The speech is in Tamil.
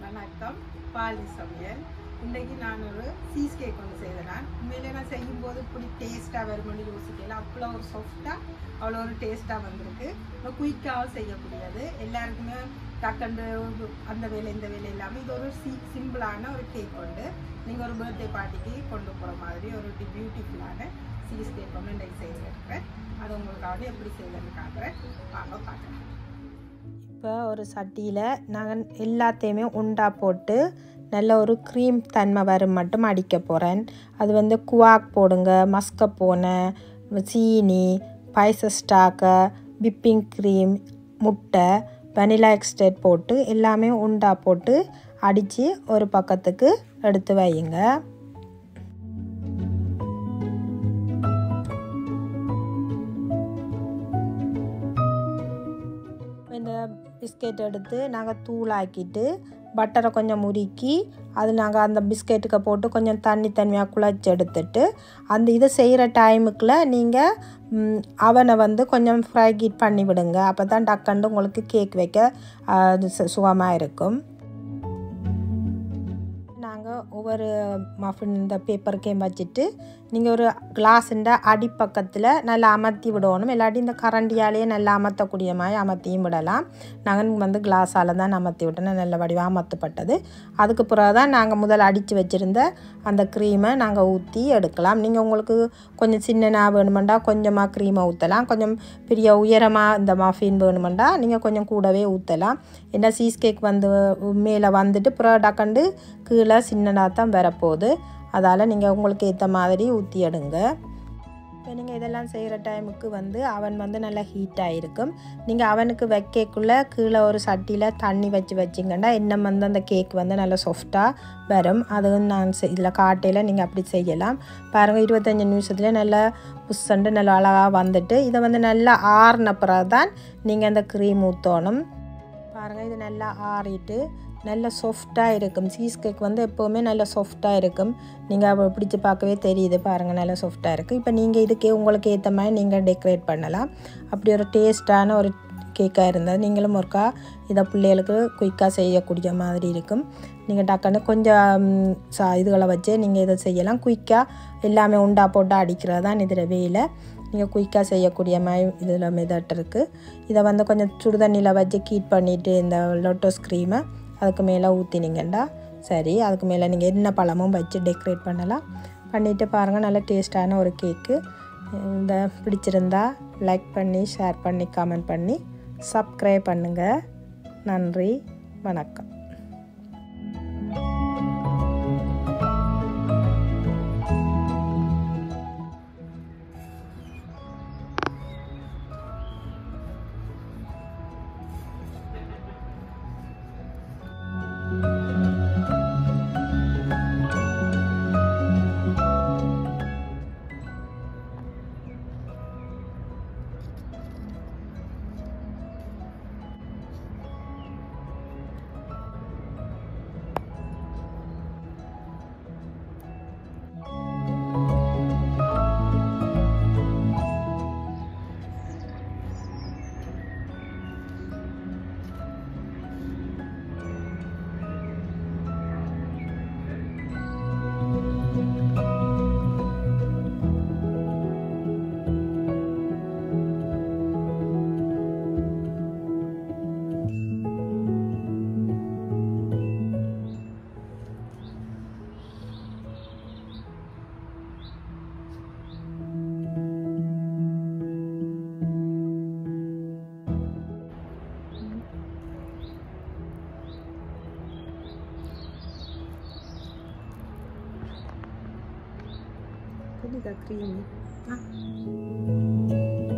வணக்கம் பாலி சமையல் இன்றைக்கு நான் ஒரு சீஸ் கேக் ஒன்று செய்தேன் உண்மையிலே நான் செய்யும்போது இப்படி டேஸ்ட்டாக வரும்னு யோசிக்கல அவ்வளோ ஒரு சாஃப்டாக அவ்வளோ ஒரு டேஸ்ட்டாக வந்திருக்கு ரொம்ப குயிக்காகவும் செய்யக்கூடியது எல்லாருக்குமே டக்கண்டு அந்த வேலை இந்த வேலை இல்லாமல் இது ஒரு சி சிம்பிளான ஒரு கேக் உண்டு நீங்கள் ஒரு பர்த்டே பார்ட்டிக்கு கொண்டு போகிற மாதிரி ஒரு பியூட்டிஃபுல்லான சீஸ் கேக் ஒன்று இன்றைக்கு செய்திருக்கிறேன் அது உங்களுக்காக எப்படி செய்யறதுன்னு காட்டுறேன் வாங்க பார்க்கலாம் இப்போ ஒரு சட்டியில் நான் எல்லாத்தையுமே உண்டா போட்டு நல்ல ஒரு க்ரீம் தன்மை வரும் மட்டும் அடிக்க போகிறேன் அது வந்து குவாக் போடுங்க மஸ்கப்போனை சீனி பைசஸ்டாக்க விப்பிங் க்ரீம் முட்டை வெனிலா எக்ஸ்டேட் போட்டு எல்லாமே உண்டா போட்டு அடித்து ஒரு பக்கத்துக்கு எடுத்து வையுங்க இந்த பிஸ்கெட் எடுத்து நாங்கள் தூளாக்கிட்டு பட்டரை கொஞ்சம் முறுக்கி அது நாங்கள் அந்த பிஸ்கெட்டுக்கு போட்டு கொஞ்சம் தண்ணி தண்ணியாக குழச்சி எடுத்துட்டு அந்த இதை செய்கிற டைமுக்குள்ள நீங்கள் அவனை வந்து கொஞ்சம் ஃப்ரை ஹீட் பண்ணி விடுங்க அப்போ தான் டக்கண்டு உங்களுக்கு கேக் வைக்க சுகமாக இருக்கும் நாங்கள் ஒவ்வொரு மஃபின் இந்த பேப்பருக்கையும் வச்சுட்டு நீங்கள் ஒரு கிளாஸுண்ட அடிப்பக்கத்தில் நல்லா அமர்த்தி விடணும் இல்லாட்டி இந்த கரண்டியாலேயே நல்லா அமர்த்தக்கூடிய மாதிரி அமர்த்தியும் விடலாம் நாங்கள் வந்து கிளாஸால் தான் அமர்த்தி விட்டோம் நல்ல வடிவாக அமர்த்தப்பட்டது அதுக்கு பிறகு தான் நாங்கள் முதல் அடித்து வச்சுருந்த அந்த க்ரீமை நாங்கள் ஊற்றி எடுக்கலாம் நீங்கள் உங்களுக்கு கொஞ்சம் சின்னனா வேணுமெண்டா கொஞ்சமாக க்ரீமை ஊற்றலாம் கொஞ்சம் பெரிய உயரமாக இந்த மஃபின் வேணுமெண்டா நீங்கள் கொஞ்சம் கூடவே ஊற்றலாம் ஏன்னா சீஸ் கேக் வந்து மேலே வந்துட்டு பிறகு டக்கண்டு கீழே சின்னதாக தான் வரப்போகுது அதால் நீங்கள் உங்களுக்கு ஏற்ற மாதிரி ஊற்றி எடுங்க இப்போ நீங்கள் இதெல்லாம் செய்கிற டைமுக்கு வந்து அவன் வந்து நல்லா ஹீட்டாக இருக்கும் நீங்கள் அவனுக்கு வைக்கக்குள்ளே கீழே ஒரு சட்டியில் தண்ணி வச்சு வச்சிங்கன்னா இன்னும் வந்து அந்த கேக் வந்து நல்லா சாஃப்டாக வரும் அதுவும் நான் இதில் காட்டையில் நீங்கள் அப்படி செய்யலாம் பாருங்கள் இருபத்தஞ்சி நிமிஷத்துல நல்லா புஷ்ஷண்டு நல்லா அழகாக வந்துட்டு இதை வந்து நல்லா ஆறின பிறகு தான் நீங்கள் அந்த க்ரீம் ஊற்றணும் பாருங்கள் இது நல்லா ஆறிட்டு நல்ல சாஃப்டாக இருக்கும் சீஸ் கேக் வந்து எப்போவுமே நல்ல சாஃப்டாக இருக்கும் நீங்கள் பிடிச்சி பார்க்கவே தெரியுது பாருங்கள் நல்லா சாஃப்டாக இருக்குது இப்போ நீங்கள் இதுக்கே உங்களுக்கு ஏற்ற மாதிரி நீங்கள் டெக்கரேட் பண்ணலாம் அப்படி ஒரு டேஸ்ட்டான ஒரு கேக்காக இருந்தால் நீங்களும் ஒருக்கா இதை பிள்ளைகளுக்கு குயிக்காக செய்யக்கூடிய மாதிரி இருக்கும் நீங்கள் டக்குன்னு கொஞ்சம் சா இதுகளை வச்சு நீங்கள் இதை செய்யலாம் குயிக்காக எல்லாமே உண்டா போட்டு அடிக்கிறது தான் இதில் வேலை நீங்கள் குயிக்காக செய்யக்கூடிய மாதிரி இதில் மெதட் இருக்குது இதை வந்து கொஞ்சம் சுடுதண்ணியில் வச்சு கீட் பண்ணிவிட்டு இந்த லோட்டோஸ் க்ரீமை அதுக்கு மேலே ஊற்றினீங்கண்டா சரி அதுக்கு மேலே நீங்கள் என்ன பழமும் வச்சு டெக்கரேட் பண்ணலாம் பண்ணிவிட்டு பாருங்கள் நல்ல டேஸ்ட்டான ஒரு கேக்கு இந்த பிடிச்சிருந்தா லைக் பண்ணி ஷேர் பண்ணி கமெண்ட் பண்ணி சப்ஸ்கிரைப் பண்ணுங்கள் நன்றி வணக்கம் Ini dah creamy. Ah.